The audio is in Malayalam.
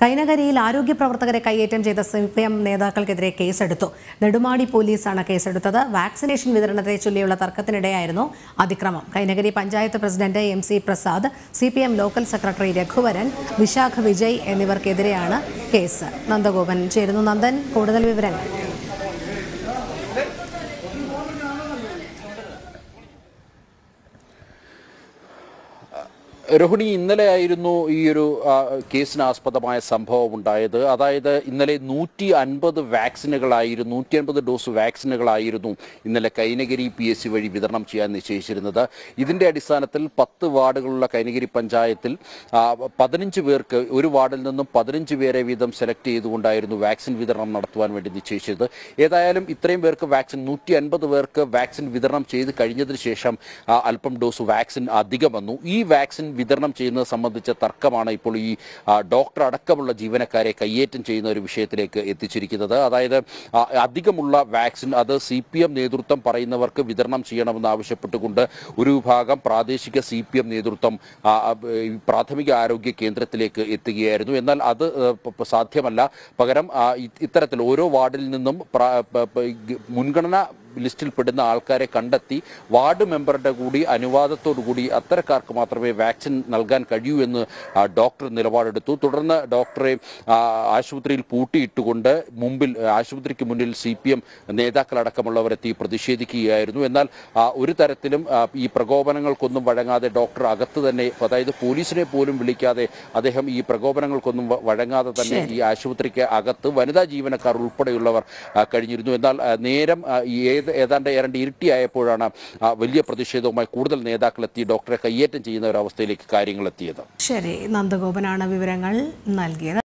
കൈനകരിയിൽ ആരോഗ്യ പ്രവർത്തകരെ കയ്യേറ്റം ചെയ്ത സി പി എം നേതാക്കൾക്കെതിരെ കേസെടുത്തു നെടുമാടി പോലീസാണ് കേസെടുത്തത് വാക്സിനേഷൻ വിതരണത്തെ ചൊല്ലിയുള്ള തർക്കത്തിനിടെയായിരുന്നു അതിക്രമം Kainakari panchayat president M C Prasad C P M local secretary Raghuvaran Vishakha Vijay എന്നിവർക്കെതിരെയാണ് കേസ് നന്ദഗോപൻ ചേരുന്നു നന്ദൻ കൂടുതൽ വിവരങ്ങൾ രോഹിണി ഇന്നലെ ആയിരുന്നു ഈ ഒരു ആ, കേസിന് ആസ്പദമായ സംഭവം ഉണ്ടായത് അതായത് ഇന്നലെ നൂറ്റി അൻപത് വാക്സിനുകളായിരുന്നു നൂറ്റി അൻപത് ഡോസ് വാക്സിനുകളായിരുന്നു ഇന്നലെ കൈനഗിരി പി എസ് സി വഴി വിതരണം ചെയ്യാൻ നിശ്ചയിച്ചിരുന്നത് ഇതിന്റെ അടിസ്ഥാനത്തിൽ പത്ത് വാർഡുകളുള്ള കൈനഗിരി പഞ്ചായത്തിൽ ആ, പതിനഞ്ച് പേർക്ക് ഒരു വാർഡിൽ നിന്നും പതിനഞ്ച് പേരെ വീതം സെലക്ട് ചെയ്തുകൊണ്ടായിരുന്നു വാക്സിൻ വിതരണം നടത്തുവാൻ വേണ്ടി നിശ്ചയിച്ചത് ഏതായാലും ഇത്രയും പേർക്ക് വാക്സിൻ നൂറ്റി അൻപത് പേർക്ക് വാക്സിൻ വിതരണം ചെയ്ത് കഴിഞ്ഞതിന് ശേഷം ആ, അല്പം ഡോസ് വാക്സിൻ അധികം വന്നു ഈ വാക്സിൻ വിതരണം ചെയ്യുന്നത് സംബന്ധിച്ച തർക്കമാണ് ഇപ്പോൾ ഈ ആ, ഡോക്ടർ അടക്കമുള്ള ജീവനക്കാരെ കയ്യേറ്റം ചെയ്യുന്ന ഒരു വിഷയത്തിലേക്ക് എത്തിച്ചിരിക്കുന്നത് അതായത് ആ, അധികമുള്ള വാക്സിൻ അത് സി പി എം നേതൃത്വം പറയുന്നവർക്ക് വിതരണം ചെയ്യണമെന്ന് ആവശ്യപ്പെട്ടുകൊണ്ട് ഒരു വിഭാഗം പ്രാദേശിക സി പി എം നേതൃത്വം ആ, ആ, ഈ പ്രാഥമിക ആരോഗ്യ കേന്ദ്രത്തിലേക്ക് എത്തുകയായിരുന്നു എന്നാൽ അത് ഏഹ്, പ- പ- സാധ്യമല്ല പകരം ആ, ഇ- ഇത്തരത്തിൽ ഓരോ വാർഡിൽ നിന്നും പ്ര- പ- പ- ഈ മുൻഗണന ലിസ്റ്റിൽ പെടുന്ന ആൾക്കാരെ കണ്ടെത്തി വാർഡ് മെമ്പറുടെ കൂടി അനുവാദത്തോടു കൂടി അത്തരക്കാർക്ക് മാത്രമേ വാക്സിൻ നൽകാൻ കഴിയൂ എന്ന് ആ, ഡോക്ടർ നിലപാടെടുത്തു തുടർന്ന് ഡോക്ടറെ ആ, ആശുപത്രിയിൽ പൂട്ടിയിട്ടുകൊണ്ട് മുമ്പിൽ ആശുപത്രിക്ക് മുന്നിൽ സി പി എം നേതാക്കളടക്കമുള്ളവരെത്തി പ്രതിഷേധിക്കുകയായിരുന്നു എന്നാൽ ആ, ഒരു തരത്തിലും ആ, ഈ പ്രകോപനങ്ങൾക്കൊന്നും വഴങ്ങാതെ ഡോക്ടർ അകത്ത് തന്നെ അതായത് പോലീസിനെ പോലും വിളിക്കാതെ അദ്ദേഹം ഈ പ്രകോപനങ്ങൾക്കൊന്നും വ- വഴങ്ങാതെ തന്നെ ഈ ആശുപത്രിക്ക് അകത്ത് വനിതാ ജീവനക്കാർ ഉൾപ്പെടെയുള്ളവർ ആ, കഴിഞ്ഞിരുന്നു എന്നാൽ ആ, നേരം ആ, ഈ ഏത് ഏതാണ്ട് ഏതാണ്ട് ഇരുട്ടിയായപ്പോഴാണ് ആ, വലിയ പ്രതിഷേധവുമായി കൂടുതൽ നേതാക്കൾ എത്തി ഡോക്ടറെ കയ്യേറ്റം ചെയ്യുന്ന ഒരു അവസ്ഥയിലേക്ക് കാര്യങ്ങൾ എത്തിയത് ശരി നന്ദഗോപനാണ് വിവരങ്ങൾ നൽകിയത്